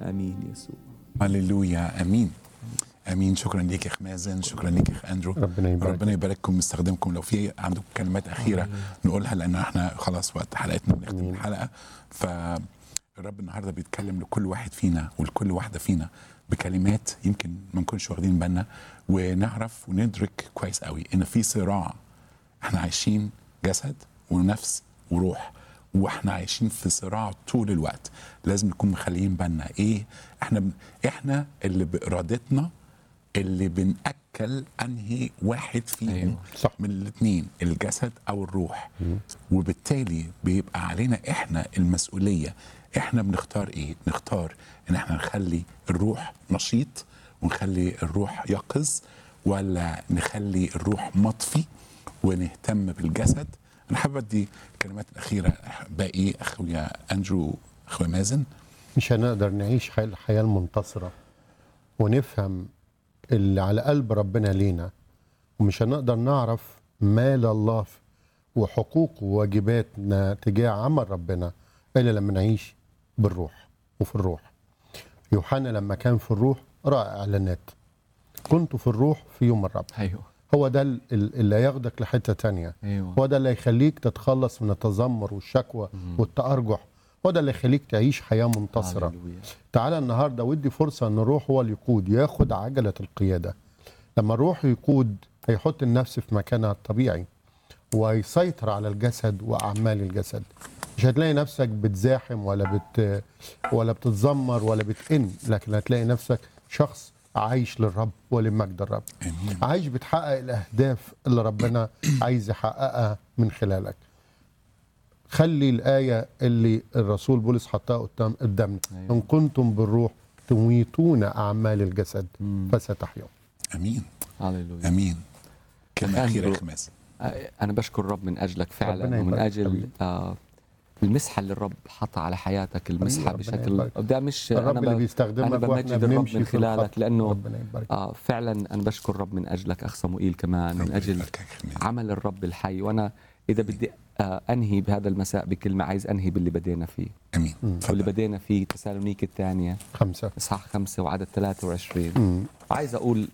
امين يسوع هللويا امين امين شكرا ليك يا اخ مازن شكرا ليك يا اخ اندرو ربنا يبارك. ربنا يبارككم ويستخدمكم لو في عندكم كلمات اخيره نقولها لان احنا خلاص وقت حلقتنا بنختم الحلقه فالرب النهارده بيتكلم لكل واحد فينا ولكل واحده فينا بكلمات يمكن ما نكونش واخدين بالنا ونعرف وندرك كويس قوي ان في صراع احنا عايشين جسد ونفس وروح واحنا عايشين في صراع طول الوقت لازم نكون مخليين بالنا ايه احنا بن... احنا اللي بارادتنا اللي بنأكل انهي واحد فيهم أيوة. أيوة. صح. من الاثنين الجسد او الروح وبالتالي بيبقى علينا احنا المسؤوليه احنا بنختار ايه نختار ان احنا نخلي الروح نشيط ونخلي الروح يقظ ولا نخلي الروح مطفي ونهتم بالجسد انا حابب ادي الكلمات الاخيره باقي اخويا اندرو اخويا مازن مش هنقدر نعيش حي- الحياة المنتصرة ونفهم اللي على قلب ربنا لينا ومش هنقدر نعرف مال الله وحقوق وواجباتنا تجاه عمل ربنا إلا لما نعيش بالروح وفي الروح يوحنا لما كان في الروح رأى إعلانات كنت في الروح في يوم الرب ايوه هو ده ال- ال- اللي ياخدك لحتة تانية ايوه هو ده اللي يخليك تتخلص من التذمر والشكوى والتأرجح هو ده اللي يخليك تعيش حياة منتصرة هللويا. تعالى النهارده ودي فرصه ان الروح هو اللي يقود ياخد عجله القياده لما الروح يقود هيحط النفس في مكانها الطبيعي ويسيطر على الجسد واعمال الجسد مش هتلاقي نفسك بتزاحم ولا بت ولا بتتذمر ولا بتئن لكن هتلاقي نفسك شخص عايش للرب ولمجد الرب امين عايش بتحقق الاهداف اللي ربنا عايز يحققها من خلالك خلي الايه اللي الرسول بولس حطها قدام قدامنا أيوة. ان كنتم بالروح تميتون اعمال الجسد فستحيون امين هللويا امين كلمه أخ اخيره يا أندرو. اخ مازن آه، انا بشكر الرب من اجلك فعلا ربنا ومن يبارك اجل حبيبي. آه المسحه اللي الرب حطها على حياتك المسحه ربنا بشكل يبارك. ده مش الرب انا اللي ب- بيستخدمك انا واحنا بمجد الرب بنمشي من في الخط. خلالك لانه ربنا يبارك آه فعلا انا بشكر الرب من اجلك اخ صموئيل كمان من ربنا اجل يباركك يا أخ مازن. عمل الرب الحي وانا اذا بدي آه انهي بهذا المساء بكلمه عايز انهي باللي بدينا فيه امين واللي تفضل. بدينا فيه تسالونيك الثانيه خمسه اصحاح خمسة وعدد 23 مم. عايز اقول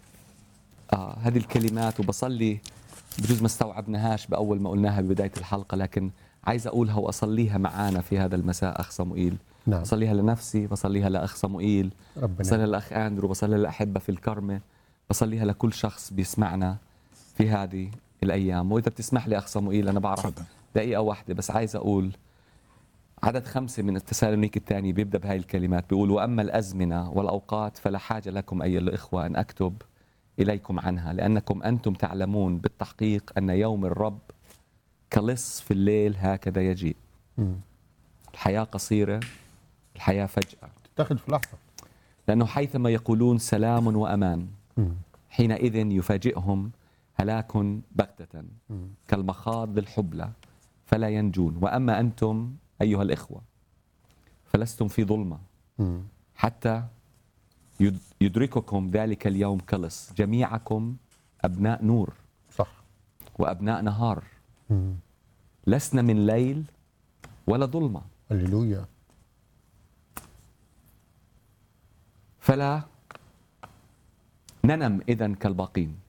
آه هذه الكلمات وبصلي بجوز ما استوعبناهاش باول ما قلناها ببدايه الحلقه لكن عايز اقولها واصليها معانا في هذا المساء اخ صموئيل نعم بصليها لنفسي بصليها لاخ صموئيل ربنا بصليها لاخ اندرو بصليها للاحبه في الكرمه بصليها لكل شخص بيسمعنا في هذه الايام واذا بتسمح لي اخ صموئيل انا بعرف تفضل دقيقة واحدة بس عايز أقول عدد خمسة من التسالونيك الثاني بيبدأ بهاي الكلمات بيقول وأما الأزمنة والأوقات فلا حاجة لكم أيها الإخوة أن أكتب إليكم عنها لأنكم أنتم تعلمون بالتحقيق أن يوم الرب كلص في الليل هكذا يجيء مم. الحياة قصيرة الحياة فجأة تاخد في لحظه لأنه حيثما يقولون سلام وأمان مم. حينئذ يفاجئهم هلاك بغتة مم. كالمخاض الحبلى فلا ينجون واما انتم ايها الاخوه فلستم في ظلمه مم. حتى يد- يدرككم ذلك اليوم كلص جميعكم ابناء نور صح وابناء نهار مم. لسنا من ليل ولا ظلمه هللويا فلا ننم اذا كالباقين